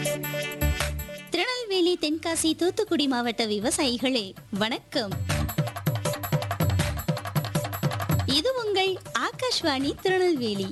திருநெல்வேலி தென்காசி தூத்துக்குடி மாவட்ட விவசாயிகளே வணக்கம் இது உங்கள் ஆகாஷ்வாணி திருநெல்வேலி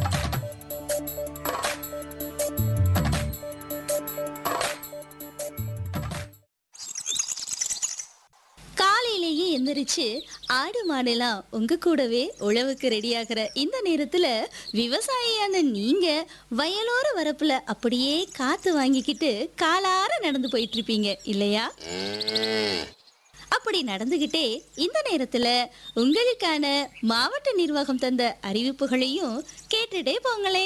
காலையிலேயே எந்திரிச்சு ஆடு மாடெல்லாம் உங்க கூடவே உழவுக்கு ரெடியாகிற இந்த நேரத்துல விவசாயியான நீங்க வயலோர வரப்புல அப்படியே காத்து வாங்கிக்கிட்டு காலார நடந்து போயிட்டு இருப்பீங்க இல்லையா அப்படி நடந்துகிட்டே இந்த நேரத்துல உங்களுக்கான மாவட்ட நிர்வாகம் தந்த அறிவிப்புகளையும் கேட்டுட்டே போங்களே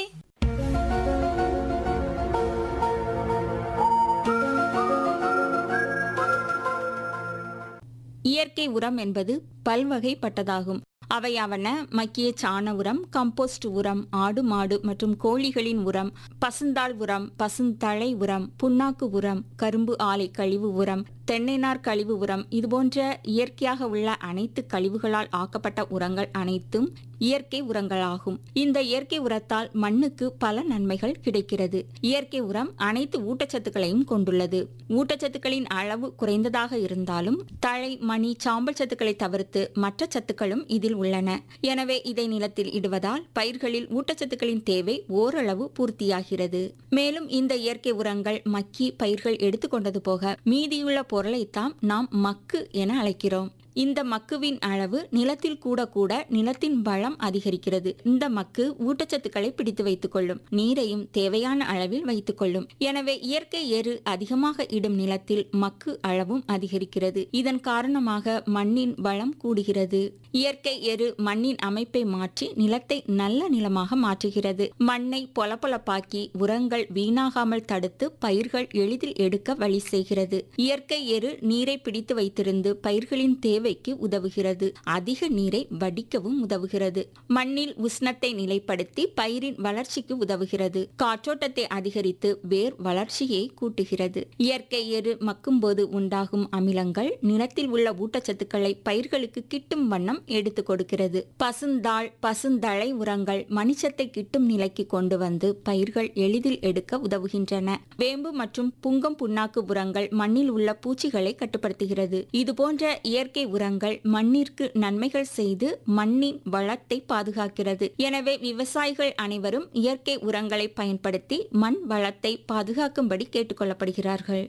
இயற்கை உரம் என்பது பல்வகைப்பட்டதாகும் அவையாவன மக்கிய சாண உரம் கம்போஸ்ட் உரம் ஆடு மாடு மற்றும் கோழிகளின் உரம் பசுந்தாள் உரம் பசுந்தழை உரம் புண்ணாக்கு உரம் கரும்பு ஆலை கழிவு உரம் தென்னைநார் கழிவு உரம் இதுபோன்ற இயற்கையாக உள்ள அனைத்து கழிவுகளால் ஆக்கப்பட்ட உரங்கள் அனைத்தும் இயற்கை உரங்களாகும் இந்த இயற்கை உரத்தால் மண்ணுக்கு பல நன்மைகள் கிடைக்கிறது இயற்கை உரம் அனைத்து ஊட்டச்சத்துக்களையும் கொண்டுள்ளது ஊட்டச்சத்துக்களின் அளவு குறைந்ததாக இருந்தாலும் தழை மணி சாம்பல் சத்துக்களை தவிர்த்து மற்ற சத்துக்களும் இதில் உள்ளன எனவே இதை நிலத்தில் இடுவதால் பயிர்களில் ஊட்டச்சத்துக்களின் தேவை ஓரளவு பூர்த்தியாகிறது மேலும் இந்த இயற்கை உரங்கள் மக்கி பயிர்கள் எடுத்துக்கொண்டது போக மீதியுள்ள பொருளைத்தான் நாம் மக்கு என அழைக்கிறோம் இந்த மக்குவின் அளவு நிலத்தில் கூட கூட நிலத்தின் பலம் அதிகரிக்கிறது இந்த மக்கு ஊட்டச்சத்துக்களை பிடித்து வைத்துக் கொள்ளும் நீரையும் தேவையான அளவில் வைத்துக் கொள்ளும் எனவே இயற்கை எரு அதிகமாக இடும் நிலத்தில் மக்கு அளவும் அதிகரிக்கிறது இதன் காரணமாக மண்ணின் வளம் கூடுகிறது இயற்கை எரு மண்ணின் அமைப்பை மாற்றி நிலத்தை நல்ல நிலமாக மாற்றுகிறது மண்ணை பொலபொலப்பாக்கி உரங்கள் வீணாகாமல் தடுத்து பயிர்கள் எளிதில் எடுக்க வழி செய்கிறது இயற்கை எரு நீரை பிடித்து வைத்திருந்து பயிர்களின் தேவைக்கு உதவுகிறது அதிக நீரை வடிக்கவும் உதவுகிறது மண்ணில் உஷ்ணத்தை நிலைப்படுத்தி பயிரின் வளர்ச்சிக்கு உதவுகிறது காற்றோட்டத்தை அதிகரித்து வேர் வளர்ச்சியை கூட்டுகிறது இயற்கை எரு மக்கும்போது உண்டாகும் அமிலங்கள் நிலத்தில் உள்ள ஊட்டச்சத்துக்களை பயிர்களுக்கு கிட்டும் வண்ணம் எடுத்துக் கொடுக்கிறது பசுந்தாள் பசுந்தழை உரங்கள் மணிச்சத்தை கிட்டும் நிலைக்கு கொண்டு வந்து பயிர்கள் எளிதில் எடுக்க உதவுகின்றன வேம்பு மற்றும் புங்கம் புண்ணாக்கு உரங்கள் மண்ணில் உள்ள பூச்சிகளை கட்டுப்படுத்துகிறது இதுபோன்ற இயற்கை உரங்கள் மண்ணிற்கு நன்மைகள் செய்து மண்ணின் வளத்தை பாதுகாக்கிறது எனவே விவசாயிகள் அனைவரும் இயற்கை உரங்களை பயன்படுத்தி மண் வளத்தை பாதுகாக்கும்படி கேட்டுக்கொள்ளப்படுகிறார்கள்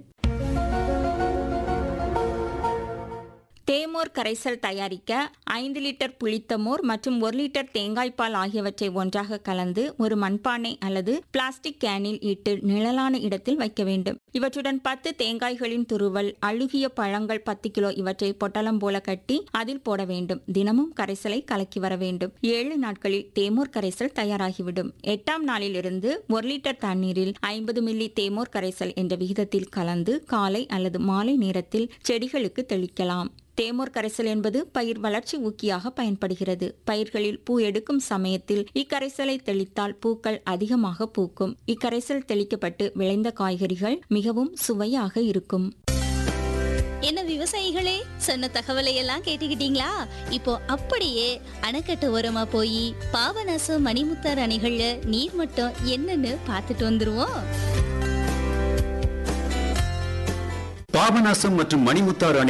தேமோர் கரைசல் தயாரிக்க ஐந்து லிட்டர் புளித்தமோர் மற்றும் ஒரு லிட்டர் தேங்காய் பால் ஆகியவற்றை ஒன்றாக கலந்து ஒரு மண்பானை அல்லது பிளாஸ்டிக் கேனில் இட்டு நிழலான இடத்தில் வைக்க வேண்டும் இவற்றுடன் பத்து தேங்காய்களின் துருவல் அழுகிய பழங்கள் பத்து கிலோ இவற்றை பொட்டலம் போல கட்டி அதில் போட வேண்டும் தினமும் கரைசலை கலக்கி வர வேண்டும் ஏழு நாட்களில் தேமோர் கரைசல் தயாராகிவிடும் எட்டாம் நாளில் இருந்து ஒரு லிட்டர் தண்ணீரில் ஐம்பது மில்லி தேமோர் கரைசல் என்ற விகிதத்தில் கலந்து காலை அல்லது மாலை நேரத்தில் செடிகளுக்கு தெளிக்கலாம் தேமோர் கரைசல் என்பது பயிர் வளர்ச்சி ஊக்கியாக பயன்படுகிறது பயிர்களில் பூ எடுக்கும் சமயத்தில் இக்கரைசலை தெளித்தால் பூக்கள் அதிகமாக பூக்கும் இக்கரைசல் தெளிக்கப்பட்டு விளைந்த காய்கறிகள் மிகவும் சுவையாக இருக்கும் என்ன விவசாயிகளே சொன்ன தகவலை எல்லாம் கேட்டுக்கிட்டீங்களா இப்போ அப்படியே அணைக்கட்டு ஓரமா போய் பாபநாசம் மணிமுத்தார் அணைகள்ல நீர் மட்டம் என்னன்னு பார்த்துட்டு வந்துருவோம் பாபநாசம் மற்றும் மணிமுத்தாறு அணை